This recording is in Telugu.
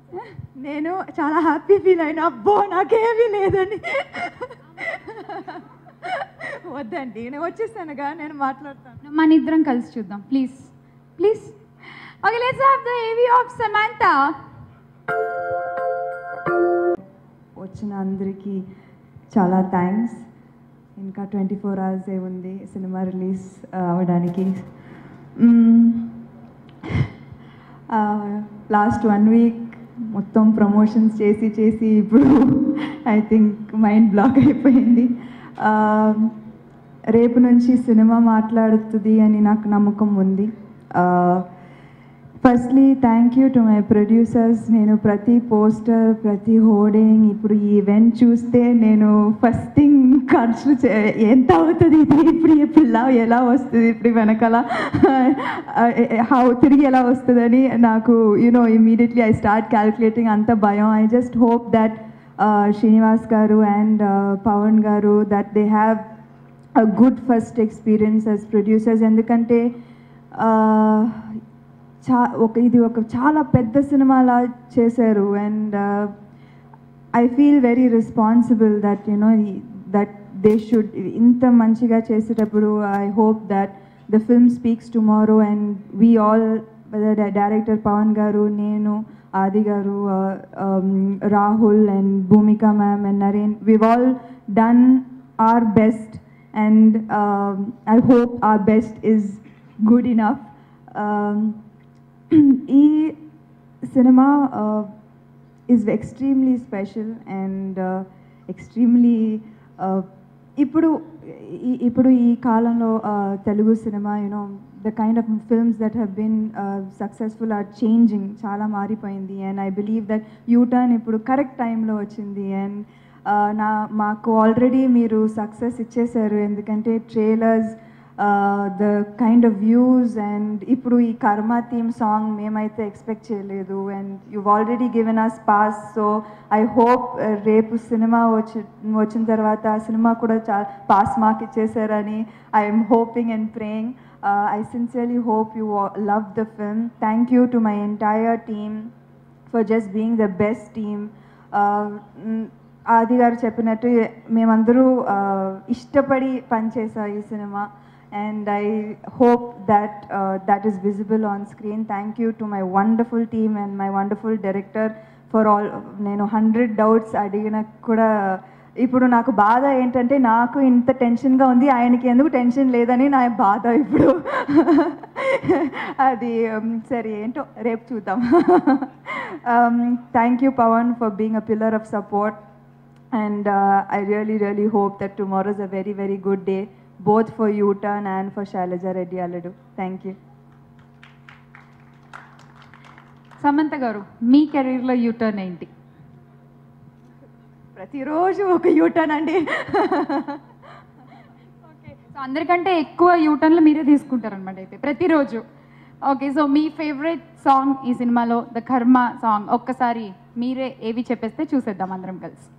నేను చాలా హ్యాపీ ఫీల్ అయినా అబ్బో నాకేమీ లేదని వద్దండి నేను వచ్చేసానుగా నేను మాట్లాడతాను మన ఇద్దరం కలిసి చూద్దాం please please okay let's have the AV of Samantha వచ్చిన అందరికీ చాలా థ్యాంక్స్ ఇంకా ట్వంటీ ఫోర్ అవర్స్ ఏ ఉంది సినిమా రిలీజ్ అవ్వడానికి లాస్ట్ వన్ వీక్ మొత్తం ప్రమోషన్స్ చేసి చేసి ఇప్పుడు ఐ థింక్ మైండ్ బ్లాక్ అయిపోయింది Uh, రేపు నుంచి సినిమా మాట్లాడుతుంది అని నాకు నమ్మకం ఉంది firstly thank you to my producers నేను ప్రతి పోస్టర్ ప్రతి హోర్డింగ్ ఇప్పుడు ఈ ఈవెంట్ చూస్తే నేను ఫస్ట్ థింగ్ ఖర్చులు చే- ఎంత అవుతుంది ఇది ఇప్పుడు ఈ పిల్ల ఎలా వస్తుంది ఇప్పుడు వెనకాల హౌ తిరిగి ఎలా వస్తుందని నాకు you know immediately I start calculating అంత భయం I just hope that Srinivas garu and Pavan garu that they have a good first experience as producers ఎందుకంటే uh, చా ఒక ఇది ఒక చాలా పెద్ద సినిమాలా చేశారు and I feel very responsible that you know that they should ఇంత మంచిగా చేసేటప్పుడు I hope that the film speaks tomorrow and we all director Pavan garu నేను Aadi garu Rahul and Bhumika ma'am and Naren we've all done our best and I hope our best is good enough ఈ cinema is extremely special and extremely ఇప్పుడు ఈ- ఇప్పుడు ఈ కాలంలో uh, Telugu cinema you know the kind of films that have been successful are changing చాలా మారిపోయింది and I believe that U turn ఇప్పుడు కరెక్ట్ టైంలో వచ్చింది అండ్ నా మాకు ఆల్రెడీ మీరు సక్సెస్ ఇచ్చేశారు ఎందుకంటే trailers the kind of views and ఇప్పుడు ఈ కర్మ థీమ్ సాంగ్ మేమైతే ఎక్స్పెక్ట్ చేయలేదు and you already given us pass so I hope రేపు సినిమా వచ్చి వచ్చిన తర్వాత ఆ సినిమా కూడా చా పాస్ మార్క్ ఇచ్చేసారని I'm hoping and praying I sincerely hope you love the film thank you to my entire team for just being the best team Aadi garu చెప్పినట్టు మేమందరూ uh, ఇష్టపడి పనిచేసా ఈ cinema and I hope that that is visible on screen thank you to my wonderful team and my wonderful director for all నేను హండ్రెడ్ డౌట్స్ అడిగిన కూడా ఇప్పుడు నాకు బాధ ఏంటంటే నాకు ఇంత టెన్షన్గా ఉంది ఆయనకి ఎందుకు టెన్షన్ లేదని నా బాధ ఇప్పుడు అది um, సరే ఏంటో రేపు చూద్దాం thank you Pavan for being a pillar of support and uh, I really, really hope that tomorrow is a very, very good day, both for U-Turn and for Shailaja Reddy Aladu. Thank you. Samantha garu మీ కెరీర్లో యూటర్న్ ఏంటి ప్రతిరోజు ఒక యూటర్న్ అండి ఓకే సో అందరికంటే ఎక్కువ యూటర్న్లు మీరే తీసుకుంటారనమాట అయితే ప్రతిరోజు ఓకే సో మీ ఫేవరెట్ సాంగ్ ఈ సినిమాలో ద కర్మ సాంగ్ ఒక్కసారి మీరే ఏవి చెప్పేస్తే చూసేద్దాం అందరం కలిసి